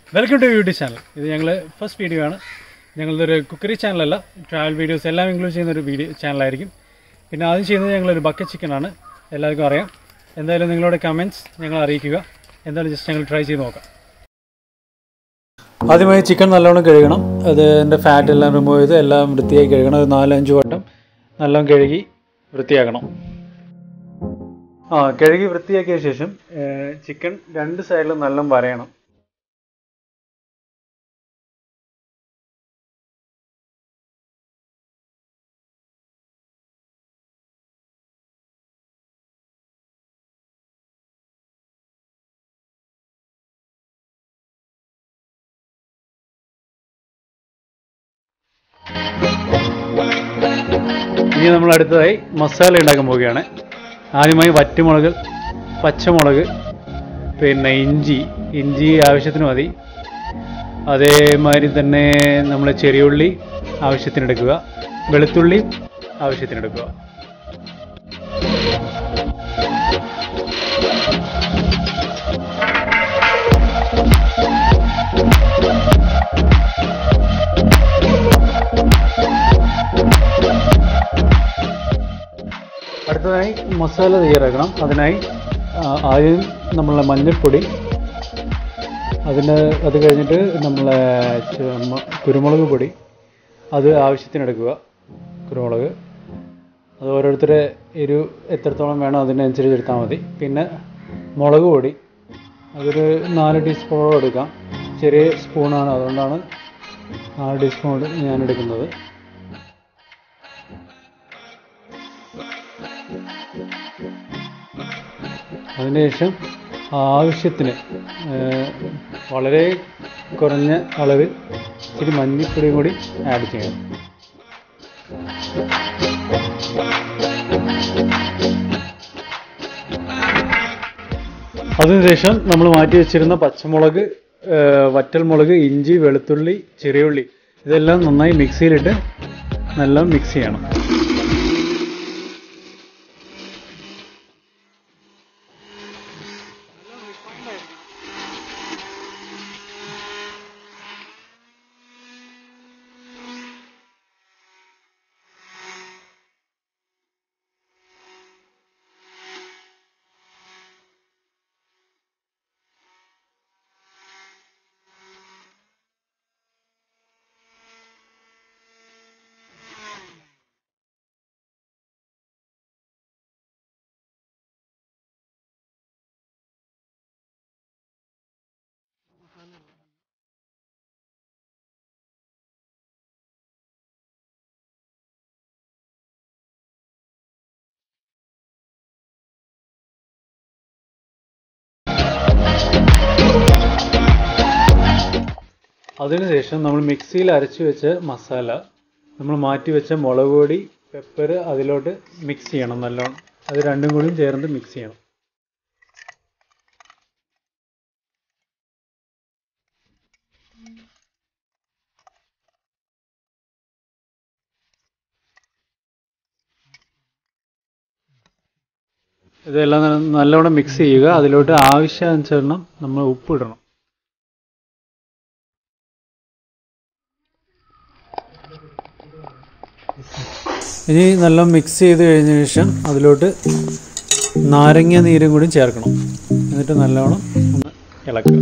welcome to YouTube channel ഇത് ഞങ്ങൾ first video ആണ് ഞങ്ങളുടെ ഒരു കുക്കറി ചാനലല്ല ട്രാവൽ വീഡിയോസ് എല്ലാം ഇൻക്ലൂഡ് ചെയ്യുന്ന ഒരു വീഡിയോ ചാനലായിരിക്കും പിന്നെ ആദ്യം ചെയ്യുന്നത് ഞങ്ങളൊരു ബക്കറ്റ് ചിക്കൻ ആണ് എല്ലാവർക്കും അറിയാം എന്തായാലും നിങ്ങളുടെ കമൻറ്റ്സ് ഞങ്ങൾ അറിയിക്കുക എന്തായാലും ജസ്റ്റ് ഞങ്ങൾ ട്രൈ ചെയ്ത് നോക്കാം ആദ്യമായി ചിക്കൻ നല്ലോണം കഴുകണം അത് എൻ്റെ ഫാറ്റ് എല്ലാം റിമൂവ് ചെയ്ത് എല്ലാം വൃത്തിയായി കഴുകണം ഒരു നാലഞ്ച് വട്ടം നല്ലോണം കഴുകി വൃത്തിയാക്കണം ആ കഴുകി വൃത്തിയാക്കിയ ശേഷം ചിക്കൻ രണ്ട് സൈഡിലും നല്ലോണം വരയണം ഇനി നമ്മൾ അടുത്തതായി മസാല ഉണ്ടാക്കാൻ പോവുകയാണ് ആദ്യമായി വറ്റുമുളക് പച്ചമുളക് പിന്നെ ഇഞ്ചി ഇഞ്ചി ആവശ്യത്തിന് മതി അതേമാതിരി തന്നെ നമ്മൾ ചെറിയുള്ളി ആവശ്യത്തിനെടുക്കുക വെളുത്തുള്ളി ആവശ്യത്തിനെടുക്കുക അടുത്തതായി മസാല തയ്യാറാക്കണം അതിനായി ആ, ആദ്യം നമ്മളെ മഞ്ഞൾപ്പൊടി അതിന് അത് കഴിഞ്ഞിട്ട് നമ്മളെ ച- മ- കുരുമുളക് പൊടി അത് ആവശ്യത്തിനെടുക്കുക കുരുമുളക് അത് ഓരോരുത്തരെ എരു എത്രത്തോളം വേണോ അതിനനുസരിച്ച് എടുത്താൽ മതി പിന്നെ മുളക് പൊടി അതൊരു നാല് ടീസ്പൂണോളം എടുക്കാം ചെറിയ സ്പൂണാണ് അതുകൊണ്ടാണ് നാല് ടീസ്പൂൺ ഞാൻ എടുക്കുന്നത് അതിനുശേഷം ആവശ്യത്തിന് ഏഹ്, വളരെ കുറഞ്ഞ അളവിൽ ഇച്ചിരി മഞ്ഞൾപ്പൊടിയും കൂടി ആഡ് ചെയ്യണം അതിനുശേഷം നമ്മൾ മാറ്റി വെച്ചിരുന്ന പച്ചമുളക് ഏഹ്, വറ്റൽമുളക് ഇഞ്ചി വെളുത്തുള്ളി ചെറിയുള്ളി ഇതെല്ലാം നന്നായി മിക്സിയിലിട്ട് നല്ല മിക്സ് ചെയ്യണം അതിനുശേഷം നമ്മൾ മിക്സിയിൽ അരച്ച് വെച്ച മസാല നമ്മൾ മാറ്റി വെച്ച മുളക് പൊടി പെപ്പർ അതിലോട്ട് മിക്സ് ചെയ്യണം നല്ലോണം അത് രണ്ടും കൂടി ചേർന്ന് മിക്സ് ചെയ്യണം ഇതെല്ലാം നല്ല- നല്ലോണം മിക്സ് ചെയ്യുക അതിലോട്ട് ആവശ്യാനുസരണം നമ്മൾ ഉപ്പ് ഇടണം ഇനി നല്ല മിക്സ് ചെയ്ത് കഴിഞ്ഞ ശേഷം അതിലോട്ട് നാരങ്ങ നീരും കൂടി ചേർക്കണം എന്നിട്ട് നല്ലോണം ഒന്ന് ഇളക്കുക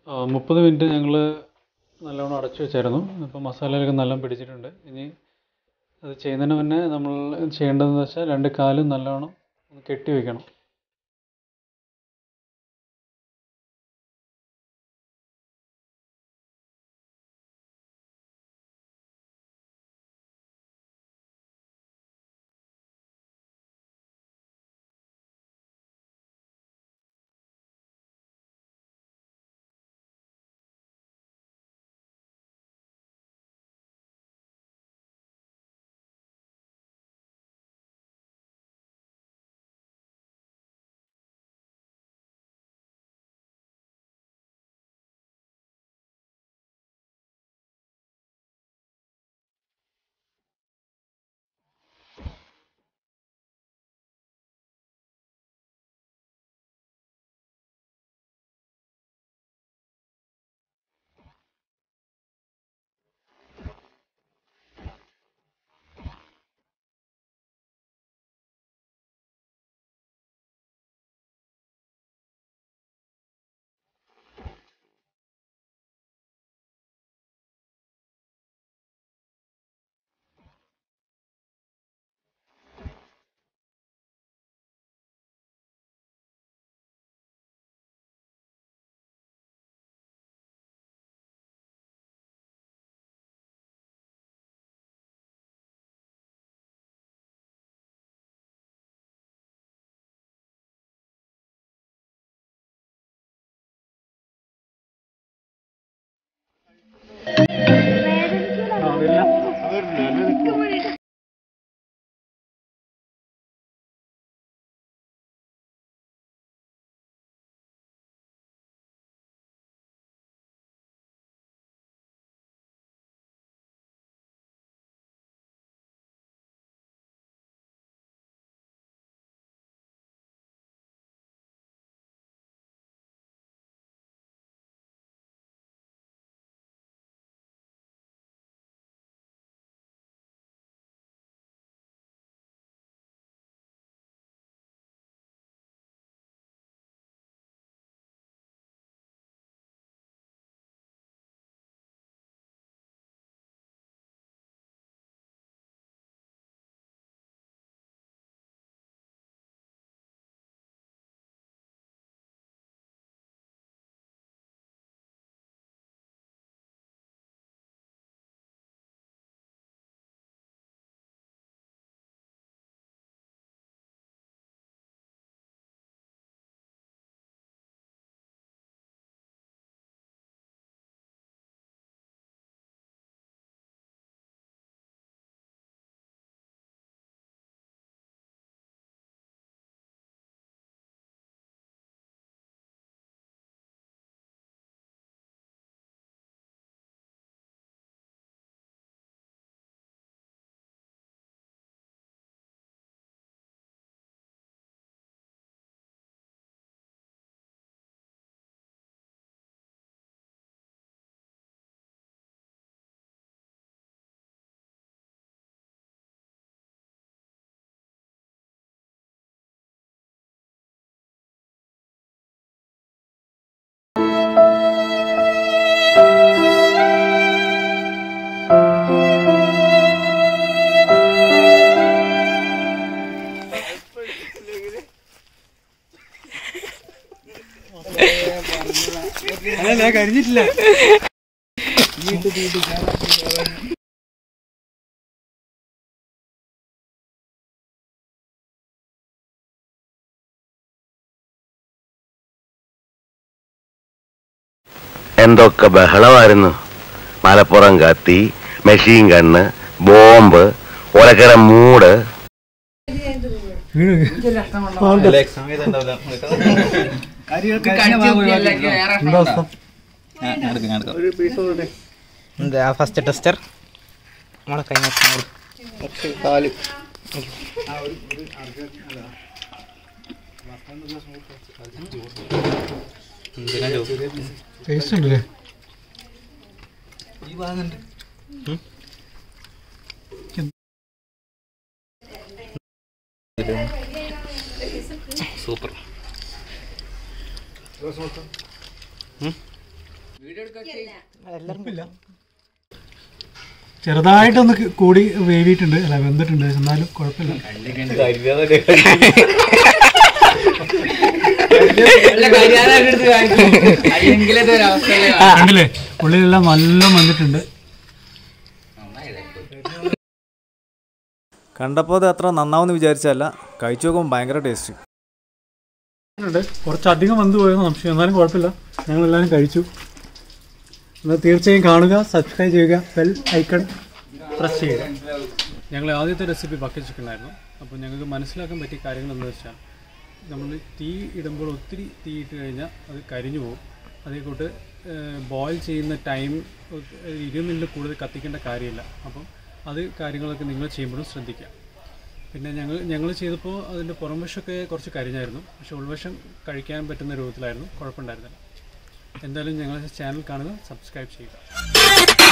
മുപ്പത് മിനിറ്റ് ഞങ്ങൾ നല്ലോണം അടച്ചു വെച്ചായിരുന്നു അപ്പോൾ മസാലയിലൊക്കെ നല്ലോണം പിടിച്ചിട്ടുണ്ട് ഇനി അത് ചെയ്യുന്നതിന് മുന്നേ നമ്മൾ ചെയ്യേണ്ടതെന്ന് വെച്ചാൽ രണ്ട് കാലും നല്ലോണം ഒന്ന് കെട്ടി വെക്കണം അല്ല കഴിഞ്ഞിട്ടില്ല എന്തൊക്കെ ബഹളമായിരുന്നു മലപ്പുറം കത്തി മെഷീൻ കണ്ണ് ബോംബ് ഒലക്കര മൂട് എന്താ ഫസ്റ്റ് ടെസ്റ്റർ നമ്മളെ കൈ ടേസ്റ്റ് ഉണ്ടല്ലേ സൂപ്പർ ചെറുതായിട്ടൊന്ന് ക- കൂടി വേവിയിട്ടുണ്ട് അല്ല വെന്തിട്ടുണ്ട് എന്നാലും കുഴപ്പമില്ല കണ്ടില്ലേ ഉള്ളിലെല്ലാം നല്ല വന്നിട്ടുണ്ട് കണ്ടപ്പോൾ അത് അത്ര നന്നാവുമെന്ന് വിചാരിച്ചല്ല കഴിച്ചു നോക്കുമ്പോൾ ഭയങ്കര ടേസ്റ്റ് ഉണ്ട് കുറച്ചധികം വന്നു പോയെന്ന് സംശയം എന്നാലും കുഴപ്പമില്ല ഞങ്ങളെല്ലാവരും കഴിച്ചു എന്നാൽ തീർച്ചയായും കാണുക സബ്സ്ക്രൈബ് ചെയ്യുക ബെൽ ഐക്കൺ പ്രസ് ചെയ്യുക ഞങ്ങൾ ആദ്യത്തെ റെസിപ്പി ബക്കറ്റ് ചിക്കൻ ആയിരുന്നു അപ്പോൾ ഞങ്ങൾക്ക് മനസ്സിലാക്കാൻ പറ്റിയ കാര്യങ്ങൾ എന്താ വെച്ചാൽ നമ്മൾ തീ ഇടുമ്പോൾ ഒത്തിരി തീ ഇട്ട് കഴിഞ്ഞാൽ അത് കരിഞ്ഞു പോകും അതേ കൂട്ട് ബോയിൽ ചെയ്യുന്ന ടൈം ഇരുപത് മിനിറ്റ് കൂടുതൽ കത്തിക്കേണ്ട കാര്യമില്ല അപ്പം അത് കാര്യങ്ങളൊക്കെ നിങ്ങൾ ചെയ്യുമ്പോഴും ശ്രദ്ധിക്കുക പിന്നെ ഞങ്ങൾ ഞങ്ങൾ ചെയ്തപ്പോൾ അതിൻ്റെ പുറംവശമൊക്കെ കുറച്ച് കരിഞ്ഞായിരുന്നു പക്ഷെ ഉൾവശം കഴിക്കാൻ പറ്റുന്ന രൂപത്തിലായിരുന്നു കുഴപ്പമുണ്ടായിരുന്നില്ല എന്തായാലും ഞങ്ങളുടെ ചാനൽ കാണുക സബ്സ്ക്രൈബ് ചെയ്യുക